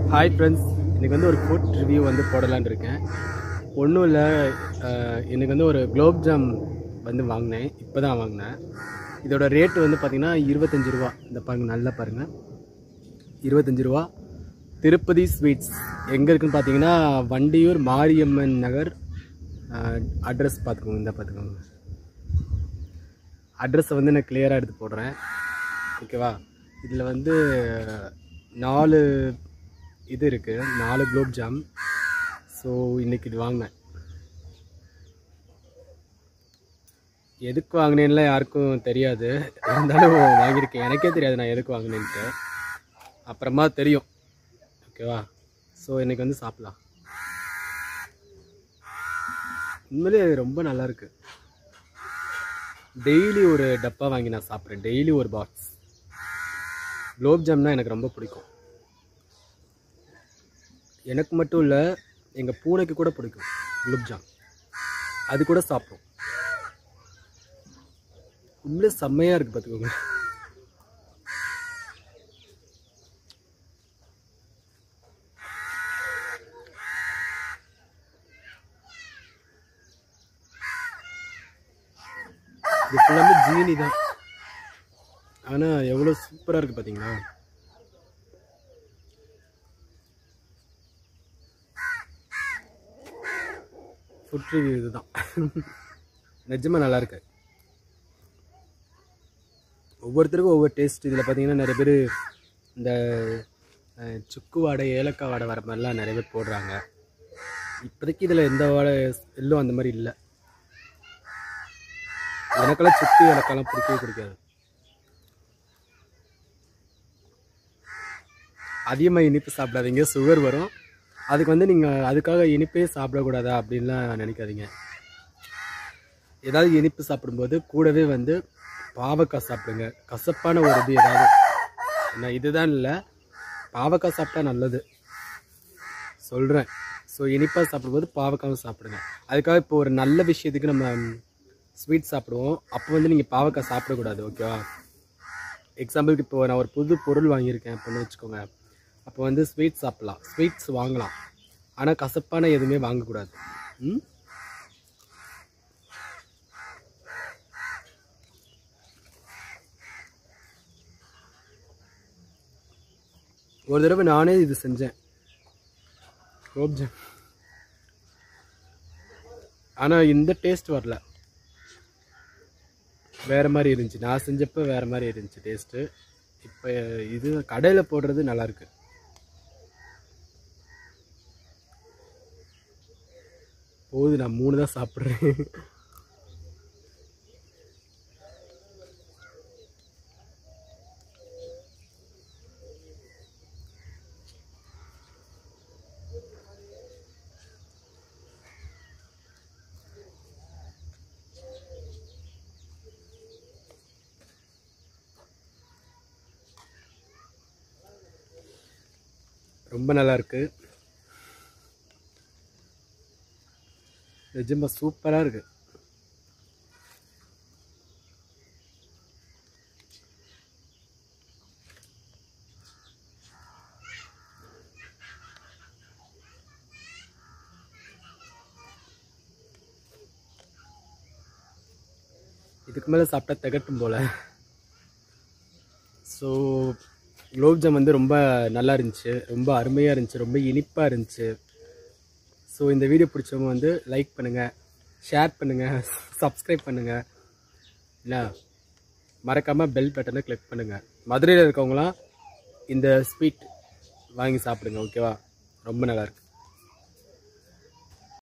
hi friends இன்னைக்கு வந்து ஒரு ஃபுட் ரிவ்யூ வந்து போடலான்னு இருக்கேன் ஒன்றும் இல்லை எனக்கு வந்து ஒரு குலோப் ஜாம் வந்து வாங்கினேன் இப்போ தான் வாங்கினேன் இதோட ரேட்டு வந்து பார்த்திங்கன்னா இருபத்தஞ்சி ரூபா இந்த பாருங்க நல்லா பாருங்கள் இருபத்தஞ்சி ரூபா திருப்பதி ஸ்வீட்ஸ் எங்கே இருக்குன்னு பார்த்தீங்கன்னா வண்டியூர் மாரியம்மன் நகர் அட்ரஸ் பார்த்துக்கோங்க இந்த பார்த்துக்கோங்க அட்ரஸை வந்து நான் கிளியராக எடுத்து போடுறேன் ஓகேவா இதில் வந்து நாலு இது இருக்குது நாலு குலோப் ஜாம் ஸோ இன்னைக்கு இது வாங்கினேன் எதுக்கு வாங்கினேன்லாம் யாருக்கும் தெரியாது இருந்தாலும் வாங்கியிருக்கேன் எனக்கே தெரியாது நான் எதுக்கு வாங்கினேன்ட்டு அப்புறமா தெரியும் ஓகேவா ஸோ இன்னைக்கு வந்து சாப்பிட்லாம் உண்மையிலே ரொம்ப நல்லா இருக்கு டெய்லி ஒரு டப்பா வாங்கி நான் சாப்பிட்றேன் டெய்லி ஒரு பாக்ஸ் குலோப் ஜாம்னா எனக்கு ரொம்ப பிடிக்கும் எனக்கு மட்டும் இல்லை எங்கள் பூனைக்கு கூட பிடிக்கும் குலோப் ஜாம் அது கூட சாப்பிடும் உண்மையிலே செம்மையாக இருக்குது பார்த்துக்கோங்க இது ஃபுல்லாமே ஜீனி தான் ஆனால் எவ்வளோ சூப்பராக இருக்குது பார்த்தீங்களா ஃபுட் ரிவ்யூ இதுதான் நிஜமாக நல்லா இருக்கு ஒவ்வொருத்தருக்கும் ஒவ்வொரு டேஸ்ட் இதில் பார்த்தீங்கன்னா நிறைய பேர் இந்த அஹ், சுக்கு வாடை ஏலக்காய் வாடை வர மாதிரிலாம் நிறைய பேர் போடுறாங்க இப்போதைக்கு இதில் எந்த வாடை எல்லாம் அந்த மாதிரி இல்லை எனக்கெல்லாம் சுக்கு ஏலக்காய்லாம் பிடிக்கவே பிடிக்காது அதிகமாக இனிப்பு சாப்பிடாதீங்க சுகர் வரும் அதுக்கு வந்து நீங்கள் அதுக்காக இனிப்பே சாப்பிடக்கூடாதா அப்படின்லாம் நினைக்காதீங்க ஏதாவது இனிப்பு சாப்பிடும்போது கூடவே வந்து பாவக்காய் சாப்பிடுங்க கசப்பான ஒரு இது ஏதாவது என்ன இதுதான் இல்லை பாவக்காய் சாப்பிட்டா நல்லது சொல்கிறேன் ஸோ இனிப்பாக சாப்பிடும்போது பாவக்காவும் சாப்பிடுங்க அதுக்காக இப்போ ஒரு நல்ல விஷயத்துக்கு நம்ம ஸ்வீட் சாப்பிடுவோம் அப்போ வந்து நீங்கள் பாவக்காய் சாப்பிடக்கூடாது ஓகேவா எக்ஸாம்பிளுக்கு இப்போ நான் ஒரு புது பொருள் வாங்கியிருக்கேன் அப்படின்னு வச்சுக்கோங்க அப்போ வந்து ஸ்வீட் சாப்பிட்லாம் ஸ்வீட்ஸ் வாங்கலாம் ஆனால் கசப்பான எதுவுமே வாங்கக்கூடாது ம் ஒரு தடவை நானே இது செஞ்சேன் குலோப்ஜாம் ஆனால் இந்த டேஸ்ட் வரல வேறு மாதிரி இருந்துச்சு நான் செஞ்சப்போ வேறு மாதிரி இருந்துச்சு டேஸ்ட்டு இப்போ இது கடையில் போடுறது நல்லா இருக்கு போகுது நான் மூணு தான் சாப்பிட்றேன் ரொம்ப நல்லா இருக்கு நிஜமா சூப்பராக இருக்கு இதுக்கு மேலே சாப்பிட்டா திகட்டும் போல ஸோ குலோப் ஜாம் வந்து ரொம்ப நல்லா இருந்துச்சு ரொம்ப அருமையாக இருந்துச்சு ரொம்ப இனிப்பாக இருந்துச்சு ஸோ இந்த வீடியோ பிடிச்சவங்க வந்து லைக் பண்ணுங்கள் ஷேர் பண்ணுங்கள் சப்ஸ்கிரைப் பண்ணுங்கள் இல்லை மறக்காமல் பெல் பட்டனை கிளிக் பண்ணுங்கள் மதுரையில் இருக்கவங்களாம் இந்த ஸ்வீட் வாங்கி சாப்பிடுங்க ஓகேவா ரொம்ப நல்லா இருக்கு